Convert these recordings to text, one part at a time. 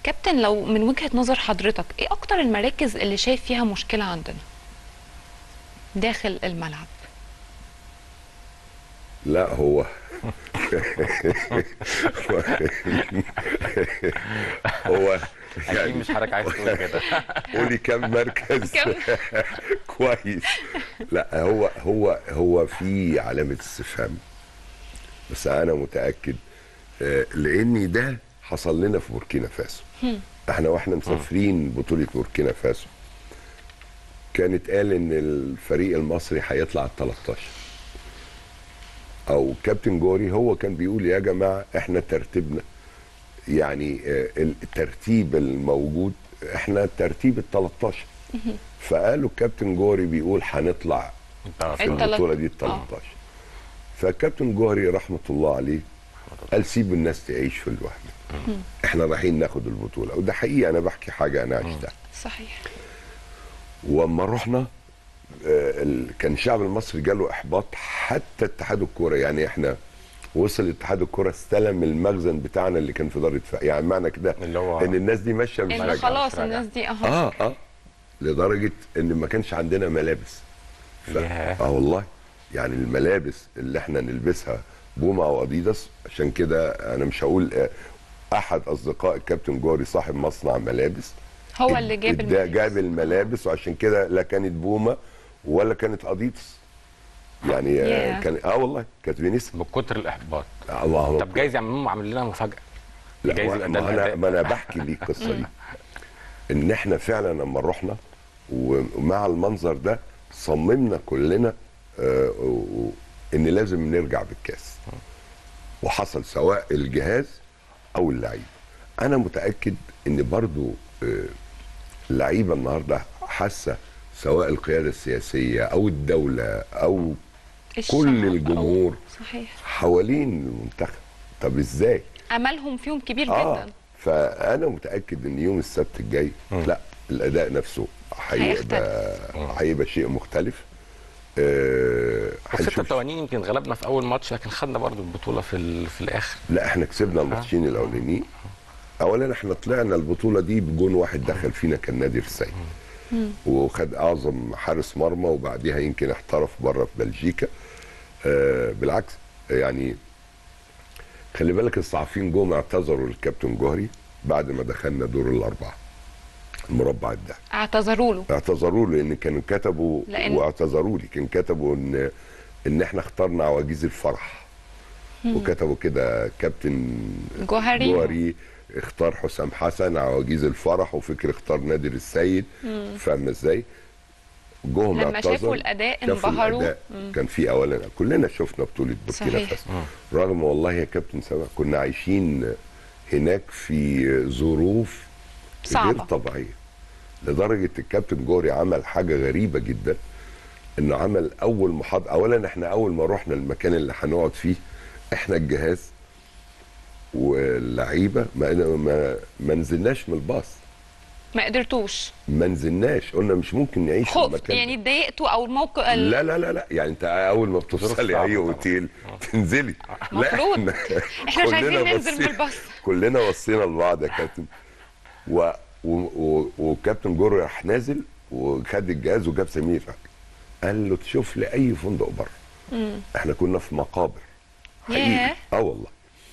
كابتن لو من وجهة نظر حضرتك ايه اكتر المراكز اللي شايف فيها مشكلة عندنا داخل الملعب لا هو هو اكيد يعني مش حضرتك عايز تقول كده قولي كم مركز كم؟ كويس لا هو هو هو في علامه استفهام بس انا متاكد آه، لان ده حصل لنا في بوركينا فاسو احنا واحنا مسافرين بطوله بوركينا فاسو كانت قال ان الفريق المصري هيطلع ال 13 او كابتن جوري هو كان بيقول يا جماعه احنا ترتيبنا يعني آه، الترتيب الموجود احنا ترتيب ال 13 فقالوا الكابتن جوري بيقول هنطلع انت في التلت- البطوله دي ال 13 فالكابتن جوهري رحمه الله عليه قال سيب الناس تعيش في الوهم احنا رايحين ناخد البطوله وده حقيقه انا بحكي حاجه انا عشتها صحيح واما رحنا آه، ال- كان الشعب المصري جاله احباط حتى اتحاد الكوره يعني احنا وصل اتحاد الكوره استلم المخزن بتاعنا اللي كان في دار الدفاع يعني معنى كده اللي هو ان الناس دي ماشيه مش ان راجعه خلاص مش راجع. الناس دي اهو اه اه لدرجه ان ما كانش عندنا ملابس ف... ياه. اه والله يعني الملابس اللي احنا نلبسها بوما او اديداس عشان كده انا مش هقول آه، احد اصدقاء الكابتن جوري صاحب مصنع ملابس هو اللي جاب ده الملابس. جاب الملابس وعشان كده لا كانت بوما ولا كانت اديداس يعني آه، ياه. كان اه والله كانت فينيسيا من كتر الاحباط الله طب جايز يعملوا عامل لنا مفاجاه لا جايز ما يبقى ما ده انا الأداء. ما انا بحكي ليه القصه دي ان احنا فعلا لما رحنا ومع المنظر ده صممنا كلنا آه، و- ان لازم نرجع بالكاس وحصل سواء الجهاز او اللعيبه انا متاكد ان برضو آه، اللعيبه النهارده حاسه سواء القياده السياسيه او الدوله او الشعب كل أو- الجمهور صحيح حوالين المنتخب طب ازاي املهم فيهم كبير اه جدا فانا متاكد ان يوم السبت الجاي لا الاداء نفسه هيبقى هيبقى شيء مختلف آه بس هنشوف- 86 يمكن غلبنا في اول ماتش لكن خدنا برضو البطوله في ال- في الاخر لا احنا كسبنا الماتشين الاولانيين اولا احنا طلعنا البطوله دي بجون واحد دخل فينا كان نادر السيد وخد اعظم حارس مرمى وبعديها يمكن احترف بره في بلجيكا آه بالعكس يعني خلي بالك الصحفيين جم اعتذروا للكابتن جوهري بعد ما دخلنا دور الاربعه المربع الذهبي اعتذروا له اعتذروا له لان كانوا كتبوا لأن- واعتذروا لي كان كتبوا ان ان احنا اخترنا عواجيز الفرح وكتبوا كده كابتن جوهري. جوهري اختار حسام حسن عواجيز الفرح وفكر اختار نادر السيد فاهم ازاي؟ جوهم لما اعتذروا، شافوا الأداء شافوا انبهروا. الأداء. كان في اولا كلنا شفنا بطوله بوركينا صحيح. فاسو رغم والله يا كابتن سبا كنا عايشين هناك في ظروف غير صعبة. طبيعيه لدرجه الكابتن جوري عمل حاجه غريبه جدا انه عمل اول محاضره اولا احنا اول ما رحنا المكان اللي هنقعد فيه احنا الجهاز واللعيبه ما ما, ما نزلناش من الباص ما قدرتوش ما نزلناش قلنا مش ممكن نعيش في خفت المكان يعني اتضايقتوا او الموقف ال- لا لا لا لا يعني انت اول ما بتوصلي صعبة اي طبعا. اوتيل تنزلي مفروض. احنا مش عايزين كلنا ننزل بصينا- بالباص. كلنا بصينا لبعض يا كابتن و... و... و... وكابتن جوري راح نازل وخد الجهاز وجاب سمير قال له تشوف لي اي فندق بره احنا كنا في مقابر حقيقي ياه. اه والله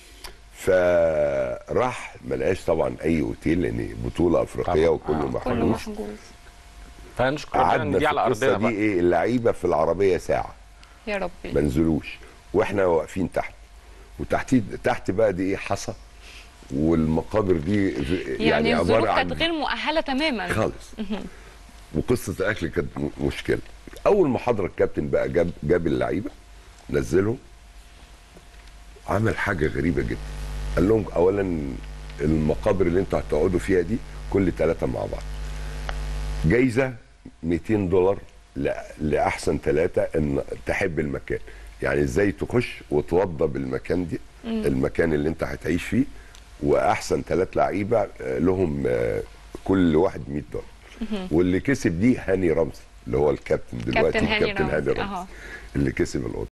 فراح ما لقاش طبعا اي اوتيل لان بطوله افريقيه طبعا. وكله آه، محجوز كله محجوز فنشكر ربنا قعدنا ان دي في على القصه ارضنا دي بقى ايه اللعيبه في العربيه ساعه يا ما ربي نزلوش واحنا واقفين تحت وتحت تحت بقى دي ايه حصى والمقابر دي يعني, يعني الظروف عباره كانت عن غير مؤهله تماما خالص وقصه الاكل كانت م- مشكله اول محاضره الكابتن بقى جاب جاب اللعيبه نزلهم عمل حاجه غريبه جدا قال لهم اولا المقابر اللي انتوا هتقعدوا فيها دي كل ثلاثه مع بعض جايزه 200 دولار ل- لاحسن ثلاثه ان تحب المكان يعني ازاي تخش وتوضب المكان دي المكان اللي انت هتعيش فيه واحسن ثلاث لعيبه آه، لهم آه، كل واحد 100 دولار واللي كسب دي هاني رمزي اللي هو الكابتن دلوقتي كابتن هاني الكابتن هاني رمزي، رمزي أها. اللي كسب الاوضه